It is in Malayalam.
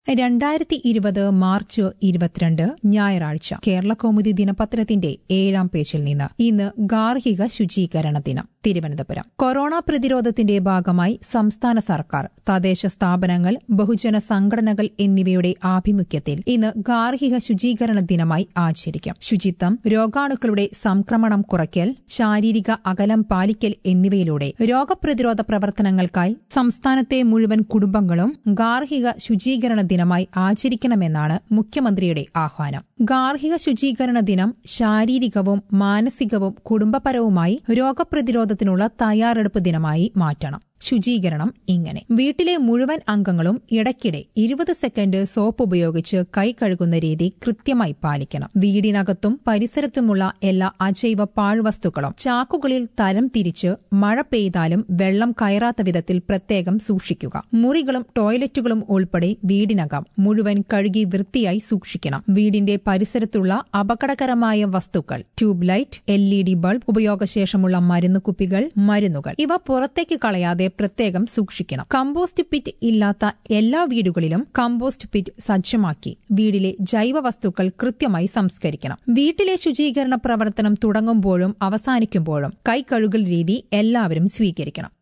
രണ്ടായിരത്തി ഇരുപത് മാർച്ച് ഇരുപത്തിരണ്ട് ഞായറാഴ്ച കേരള കൗമുദി ദിനപത്രത്തിന്റെ ഏഴാം പേജിൽ നിന്ന് ഇന്ന് ഗാർഹിക ശുചീകരണ ദിനം തിരുവനന്തപുരം കൊറോണ പ്രതിരോധത്തിന്റെ ഭാഗമായി സംസ്ഥാന സർക്കാർ തദ്ദേശ സ്ഥാപനങ്ങൾ ബഹുജന സംഘടനകൾ എന്നിവയുടെ ആഭിമുഖ്യത്തിൽ ഇന്ന് ഗാർഹിക ശുചീകരണ ദിനമായി ആചരിക്കും ശുചിത്വം രോഗാണുക്കളുടെ സംക്രമണം കുറയ്ക്കൽ ശാരീരിക അകലം പാലിക്കൽ എന്നിവയിലൂടെ രോഗപ്രതിരോധ പ്രവർത്തനങ്ങൾക്കായി സംസ്ഥാനത്തെ മുഴുവൻ കുടുംബങ്ങളും ഗാർഹിക ശുചീകരണ ദിനമായി ആചരിക്കണമെന്നാണ് മുഖ്യമന്ത്രിയുടെ ആഹ്വാനം ഗാർഹിക ശുചീകരണ ദിനം ശാരീരികവും മാനസികവും കുടുംബപരവുമായി രോഗപ്രതിരോധത്തിനുള്ള തയ്യാറെടുപ്പ് ദിനമായി മാറ്റണം ശുചീകരണം ഇങ്ങനെ വീട്ടിലെ മുഴുവൻ അംഗങ്ങളും ഇടയ്ക്കിടെ ഇരുപത് സെക്കൻഡ് സോപ്പ് ഉപയോഗിച്ച് കൈ കഴുകുന്ന രീതി കൃത്യമായി പാലിക്കണം വീടിനകത്തും പരിസരത്തുമുള്ള എല്ലാ അജൈവ പാഴ്വസ്തുക്കളും ചാക്കുകളിൽ തരം തിരിച്ച് മഴ പെയ്താലും വെള്ളം കയറാത്ത വിധത്തിൽ പ്രത്യേകം സൂക്ഷിക്കുക മുറികളും ടോയ്ലറ്റുകളും ഉൾപ്പെടെ വീടിനകം മുഴുവൻ കഴുകി വൃത്തിയായി സൂക്ഷിക്കണം വീടിന്റെ പരിസരത്തുള്ള അപകടകരമായ വസ്തുക്കൾ tube light L E D bulb ഉപയോഗശേഷമുള്ള മരുന്ന് കുപ്പികൾ മരുന്നുകൾ ഇവ പുറത്തേക്ക് കളയാതെ പ്രത്യേകം സൂക്ഷിക്കണം കമ്പോസ്റ്റ് പിറ്റ് ഇല്ലാത്ത എല്ലാ വീടുകളിലും കമ്പോസ്റ്റ് പിറ്റ് സജ്ജമാക്കി വീടിലെ ജൈവ വസ്തുക്കൾ കൃത്യമായി സംസ്കരിക്കണം വീട്ടിലെ ശുചീകരണ പ്രവർത്തനം തുടങ്ങുമ്പോഴും അവസാനിക്കുമ്പോഴും കൈ കഴുകൽ രീതി എല്ലാവരും സ്വീകരിക്കണം